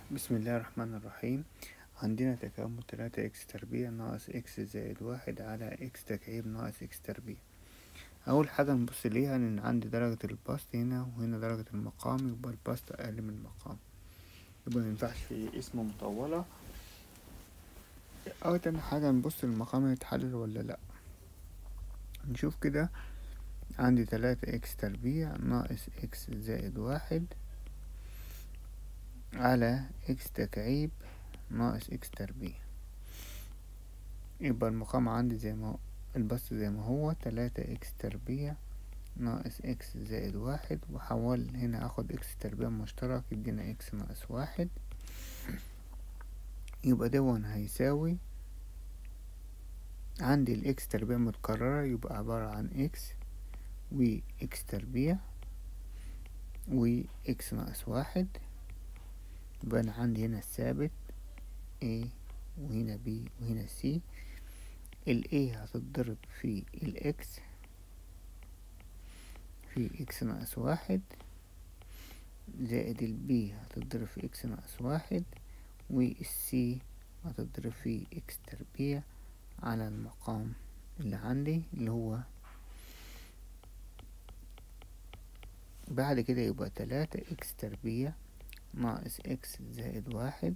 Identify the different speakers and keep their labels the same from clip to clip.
Speaker 1: بسم الله الرحمن الرحيم عندنا تكامل تلاتة اكس تربيع ناقص اكس زائد واحد على اكس تكعيب ناقص اكس تربيع أول حاجة نبص ليها إن عندي درجة البسط هنا وهنا درجة المقام يبقى البسط أقل من المقام يبقى مينفعش في اسم مطولة أول تاني حاجة نبص المقام هيتحلل ولا لأ نشوف كده عندي تلاتة اكس تربيع ناقص اكس زائد واحد على اكس تكعيب ناقص اكس تربيع يبقى المقام عندي زي ما هو البسط زي ما هو تلاتة اكس تربيع ناقص اكس زائد واحد وحول هنا اخد اكس تربيع مشترك يدينا اكس ناقص واحد يبقى دون هيساوي عندي الاكس تربيع متكررة يبقى عبارة عن اكس و اكس تربيع و اكس ناقص واحد يبقى أنا عندي هنا الثابت A وهنا B وهنا C ال A هتتضرب في ال X في X ناقص واحد زائد ال B هتتضرب في X ناقص واحد وال C هتتضرب في X تربيع على المقام اللي عندي اللي هو بعد كده يبقى تلاتة X تربيع ناقص اكس زائد واحد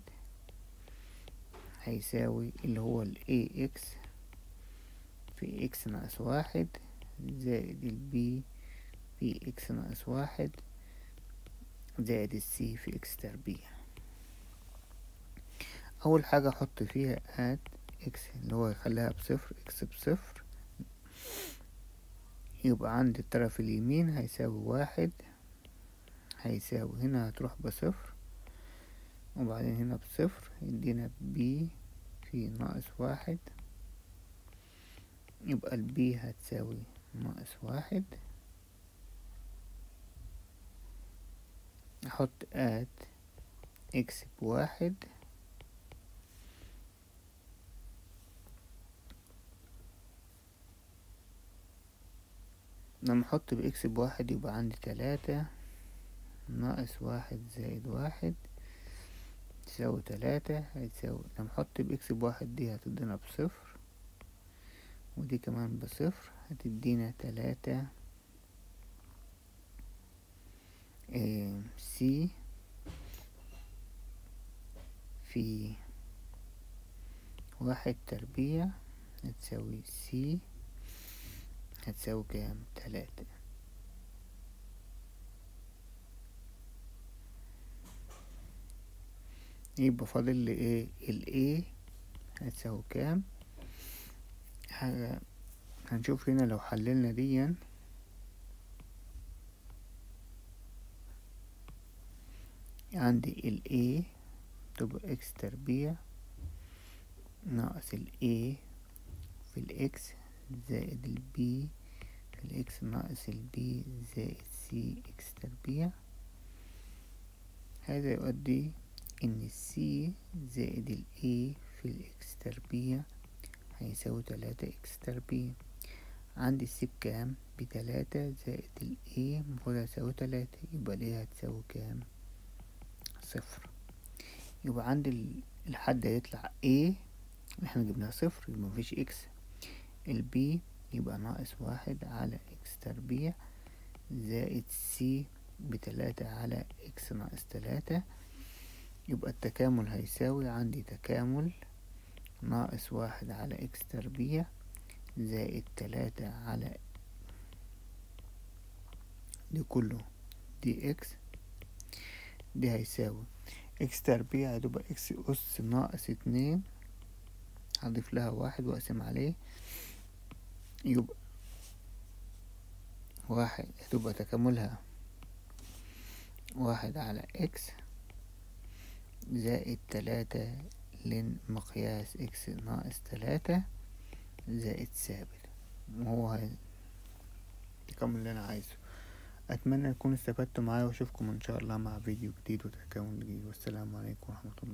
Speaker 1: هيساوي اللي هو ال ax في اكس ناقص واحد زائد ال b في اكس ناقص واحد زائد ال c في اكس تربيع أول حاجة أحط فيها ات اكس اللي هو يخليها بصفر اكس بصفر يبقى عندي الطرف اليمين هيساوي واحد هيساوي هنا هتروح بصفر وبعدين هنا بصفر يدينا بي في ناقص واحد يبقى البي هتساوي ناقص واحد احط ات اكس بواحد لما احط باكس بواحد يبقى عندي تلاتة ناقص واحد زائد واحد تساوي تلاتة هتساوي لما احط باكس بواحد دي هتدينا بصفر ودي كمان بصفر هتدينا تلاتة اه سي في واحد تربيع هتساوي سي هتساوي كام تلاتة يبقى فاضل لي ايه ال A هتساوي كام حاجة هنشوف هنا لو حللنا ديا عندي ال A تبقى x تربيع ناقص ال A في ال x زائد ال B في ال x ناقص ال B زائد C x تربيع هذا يؤدي ان السي زائد الاي في الاكس تربيع هيساوي تلاتة اكس تربيع عندي السي بكام بتلاتة زائد الاي المفروض هيساوي تلاتة يبقى الاي هتساوي كام صفر يبقى عندي الحد هيطلع a احنا جبناها صفر يبقى مفيش اكس البي يبقى ناقص واحد على اكس تربيع زائد سي بتلاتة على اكس ناقص تلاتة يبقى التكامل هيساوي عندي تكامل ناقص واحد على اكس تربيع زائد تلاتة على دي كله دي اكس دي هيساوي اكس تربيع هتبقى اكس اس ناقص اتنين هضيف لها واحد واقسم عليه يبقى واحد هتبقى تكاملها واحد على اكس زائد تلاتة لن مقياس اكس ناقص تلاتة زائد ثابت وهو التكامل اللي انا عايزه اتمنى تكونوا استفدتوا معايا واشوفكم ان شاء الله مع فيديو جديد وتكامل جديد والسلام عليكم ورحمة الله